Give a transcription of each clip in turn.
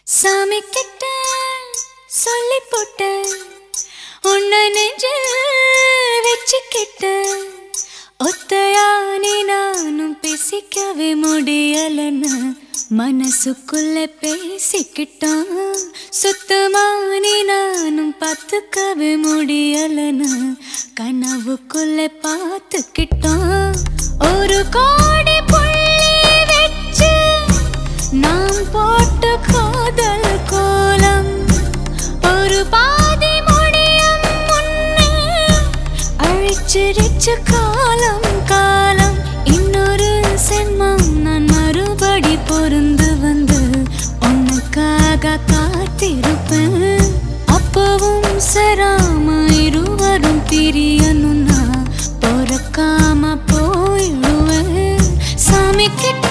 சாமி கிட்ட சொல்லி போட்ட உன்னை நெஞ்சில் வச்சுக்கிட்ட ஒத்தையானி நானும் பேசிக்கவே முடியலன்னு மனசுக்குள்ள பேசிக்கிட்டான் சுத்தமானி நானும் பார்த்துக்கவே முடியலன்னு கனவுக்குள்ள பார்த்துக்கிட்டான் ஒரு கோடி புள்ளி வச்சு நாம் போட்ட காதல் கோலம் ஒரு பாதி முடியும் முன்னே அழிச்சிருச்சு காலம் காலம் இன்னொரு சென்மம் நான் மறுபடி பொருந்து வந்து உனக்காக காத்திருப்பேன் அப்பவும் சராம இருவரும் பிரியணும்னா பொறக்காம போயிடுவேன் சாமி கிட்ட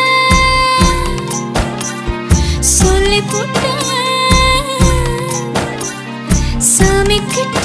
சொல்லி போட்டேன் சாமி கிட்ட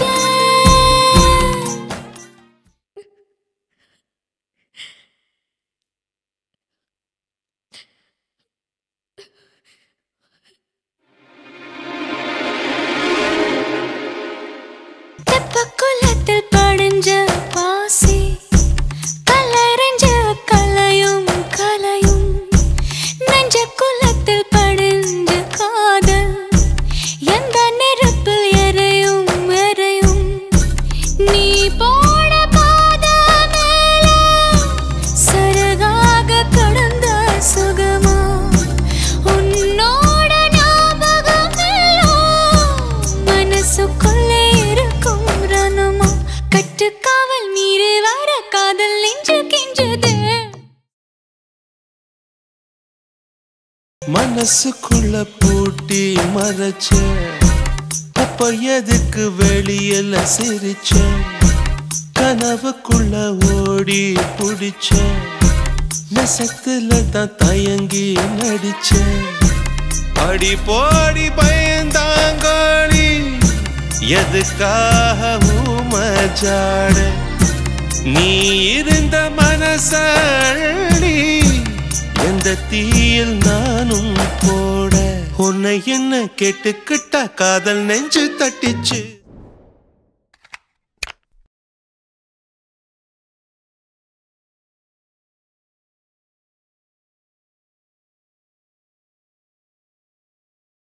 தெப்பக்குளத்தில் படிஞ்ச பாசி கலரஞ்ச கலையும் கலையும் நெஞ்ச குலத்தில் படிஞ்ச காதல் எந்த நெருப்பில் எரையும் எரையும் நீ போட பாத மேல சரகாக கடந்த சுகமா உன்னோட ஞாபகம் எல்லாம் மனசுக்குள்ளே இருக்கும் ரணமா கட்டுக்காவல் மீறி வர காதல் நெஞ்சு கெஞ்சது மனசுக்குள்ள பூட்டி மறைச்ச அப்ப எதுக்கு வெளியில சிரிச்ச கனவுக்குள்ள ஓடி புடிச்ச நெசத்துல தான் தயங்கி நடிச்ச அடி போடி பயந்தாங்கோழி எதுக்காக ஊமஜாட நீ இருந்த மனசழி எந்த தீயில் நானும் போட உன்னை என்ன கேட்டுக்கிட்ட காதல் நெஞ்சு தட்டிச்சு